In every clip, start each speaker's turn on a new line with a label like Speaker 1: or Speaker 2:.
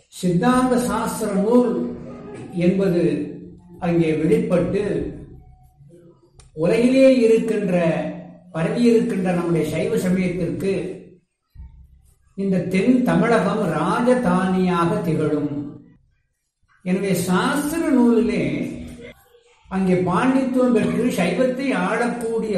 Speaker 1: சித்தாந்த சாஸ்திர நூல் என்பது அங்கே வெளிப்பட்டு உலகிலே இருக்கின்ற பரவி இருக்கின்ற நம்முடைய சைவ சமயத்திற்கு இந்த தென் தமிழகம் ராஜதானியாக திகழும் எனவே சாஸ்திர நூலிலே அங்கே பாண்டித்துவம் பெற்று சைவத்தை ஆளக்கூடிய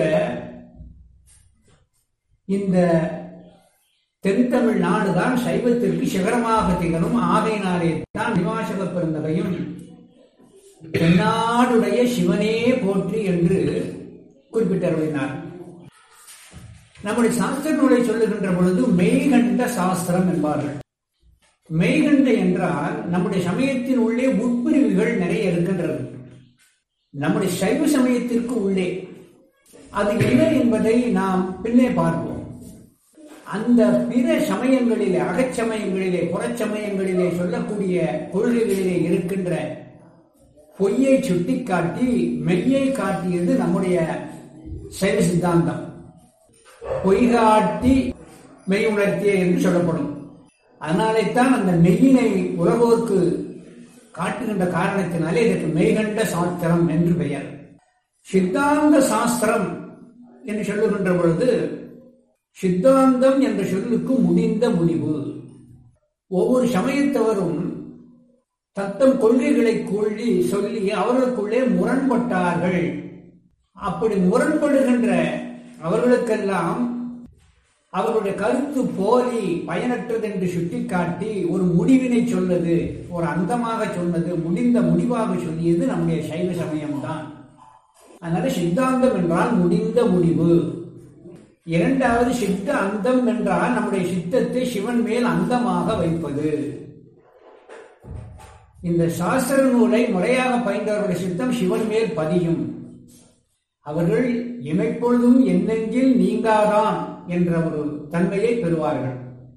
Speaker 1: இந்த தென் தமிழ் நாடுதான் சைவத்திற்கு சிகரமாக திகழும் ஆகையினாலே தான் நிவாசக பெருந்தகையும் தென்னாடுடைய சிவனே போற்றி என்று குறிப்பிட்டருளினார் நம்முடைய சாஸ்திர நூலை சொல்லுகின்ற பொழுது மெய்கண்ட சாஸ்திரம் என்பார்கள் மெய்கண்ட என்றால் நம்முடைய சமயத்தின் உள்ளே உட்பிரிவுகள் நிறைய இருக்கின்றது நம்முடைய சைவ சமயத்திற்கு உள்ளே அது என்ன என்பதை நாம் பின்னே பார்ப்போம் அந்த பிற சமயங்களிலே அகச்சமயங்களிலே புறச்சமயங்களிலே சொல்லக்கூடிய கொள்கைகளிலே இருக்கின்ற பொய்யை சுட்டிக்காட்டி மெய்யை காட்டியது நம்முடைய சைவ சித்தாந்தம் பொய் காட்டி மெய் உணர்த்திய என்று சொல்லப்படும் அதனாலே தான் அந்த மெய்யினை உலகோர்க்கு காட்டுகின்ற காரணத்தினாலே இதற்கு மெய்கண்ட சாஸ்திரம் என்று பெயர் சித்தாந்த சாஸ்திரம் என்று சொல்லுகின்ற பொழுது சித்தாந்தம் என்ற சொல்லுக்கு முடிந்த முடிவு ஒவ்வொரு சமயத்தவரும் தத்தம் கொள்கைகளை கொள்ளி சொல்லி அவர்களுக்குள்ளே முரண்பட்டார்கள் அப்படி முரண்படுகின்ற அவர்களுக்கெல்லாம் அவர்களுடைய கருத்து போலி பயனற்றது என்று சுட்டிக்காட்டி ஒரு முடிவினை சொன்னது ஒரு அந்தமாக சொன்னது முடிந்த முடிவாக சொல்லியது நம்முடைய சைவ சமயம்தான் அதனால சித்தாந்தம் என்றால் முடிந்த முடிவு இரண்டாவது சித்த அந்தம் என்றால் நம்முடைய சித்தத்தை சிவன் மேல் அந்தமாக வைப்பது இந்த சாஸ்திர நூலை முறையாக பயின்றவருடைய சித்தம் சிவன் மேல் பதியும் அவர்கள் இமைப்பொழுதும் என்னெங்கில் நீங்காதான் என்ற ஒரு தன்மையை பெறுவார்கள்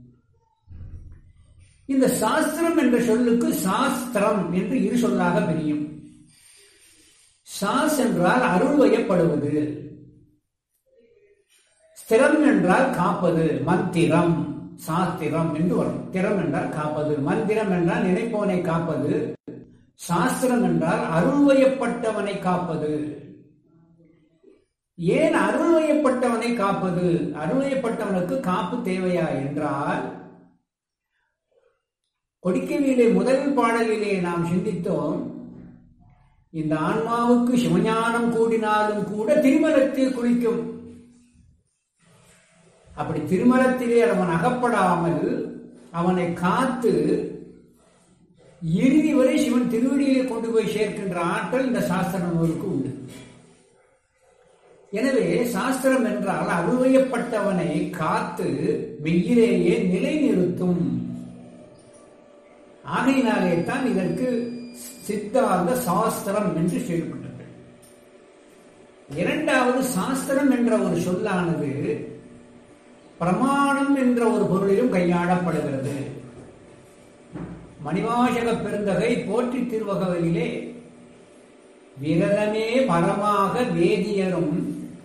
Speaker 1: இந்த சாஸ்திரம் என்ற சொல்லுக்கு சாஸ்திரம் என்று இரு சொல்லாக பிரியும் சாஸ் என்றால் அருள் வயப்படுவது ஸ்திரம் என்றால் காப்பது மந்திரம் சாஸ்திரம் என்று வரும் திறம் என்றால் காப்பது மந்திரம் என்றால் நினைப்பவனை காப்பது சாஸ்திரம் என்றால் அருள்வயப்பட்டவனை காப்பது ஏன் அருள்வயப்பட்டவனை காப்பது அருள்வயப்பட்டவனுக்கு காப்பு தேவையா என்றால் கொடிக்கவியிலே முதல் பாடலிலே நாம் சிந்தித்தோம் இந்த ஆன்மாவுக்கு சிவஞானம் கூடினாலும் கூட திருமலத்தில் குளிக்கும் அப்படி திருமலத்திலே அவன் அகப்படாமல் அவனை காத்து இறுதி வரை சிவன் திருவடியிலே கொண்டு போய் சேர்க்கின்ற ஆற்றல் இந்த சாஸ்திர நூலுக்கு உண்டு எனவே சாஸ்திரம் என்றால் அருள்வயப்பட்டவனை காத்து மெய்யிலேயே நிலைநிறுத்தும் ஆகையினாலே தான் இதற்கு சித்தாந்த சாஸ்திரம் என்று செயல்பட்டது இரண்டாவது சாஸ்திரம் என்ற ஒரு சொல்லானது பிரமாணம் என்ற ஒரு பொருளிலும் கையாளப்படுகிறது மணிவாசக பெருந்தகை போற்றி திருவகவலிலே விரதமே பரமாக வேதியரும்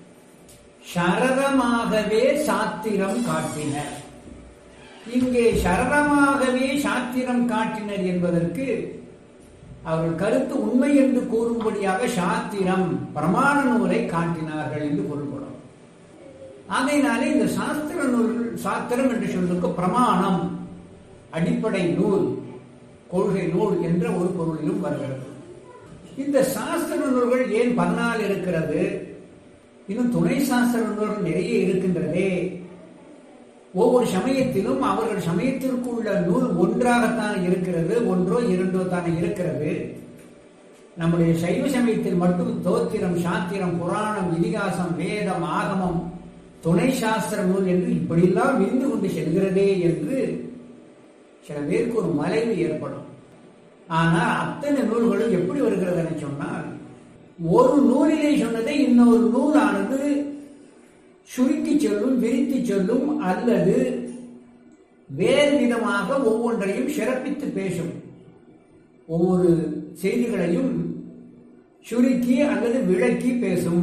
Speaker 1: சரதமாகவே சாத்திரம் காட்டினர் இங்கே சரதமாகவே சாத்திரம் காட்டினர் என்பதற்கு அவர்கள் கருத்து உண்மை என்று கூறும்படியாக சாத்திரம் பிரமாண நூலை காட்டினார்கள் என்று பொருள்படும் ஆகையினாலே இந்த சாஸ்திர நூல் சாஸ்திரம் என்று சொல்லுக்கு பிரமாணம் அடிப்படை நூல் கொள்கை நூல் என்ற ஒரு பொருளிலும் வருகிறது இந்த சாஸ்திர நூல்கள் ஏன் பதினாலு இருக்கிறது இன்னும் துணை சாஸ்திர நூல்கள் நிறைய இருக்கின்றதே ஒவ்வொரு சமயத்திலும் அவர்கள் சமயத்திற்குள்ள நூல் ஒன்றாகத்தான் இருக்கிறது ஒன்றோ இரண்டோ தானே இருக்கிறது நம்முடைய சைவ சமயத்தில் மட்டும் தோத்திரம் சாத்திரம் புராணம் இதிகாசம் வேதம் ஆகமம் துணை சாஸ்திர நூல் என்று இப்படியெல்லாம் விரிந்து கொண்டு செல்கிறதே என்று சில பேருக்கு ஒரு மலைவு ஏற்படும் ஆனால் அத்தனை நூல்களும் எப்படி வருகிறது சொன்னால் ஒரு நூலிலே சொன்னதை இன்னொரு நூலானது சுருக்கி சொல்லும் விரித்து சொல்லும் அல்லது வேறு விதமாக ஒவ்வொன்றையும் சிறப்பித்து பேசும் ஒவ்வொரு செய்திகளையும் சுருக்கி அல்லது விளக்கி பேசும்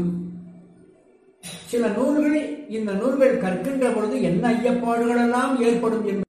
Speaker 1: சில நூல்கள் இந்த நூல்கள் கற்கின்ற பொழுது என்ன ஐயப்பாடுகள் எல்லாம் ஏற்படும் என்பது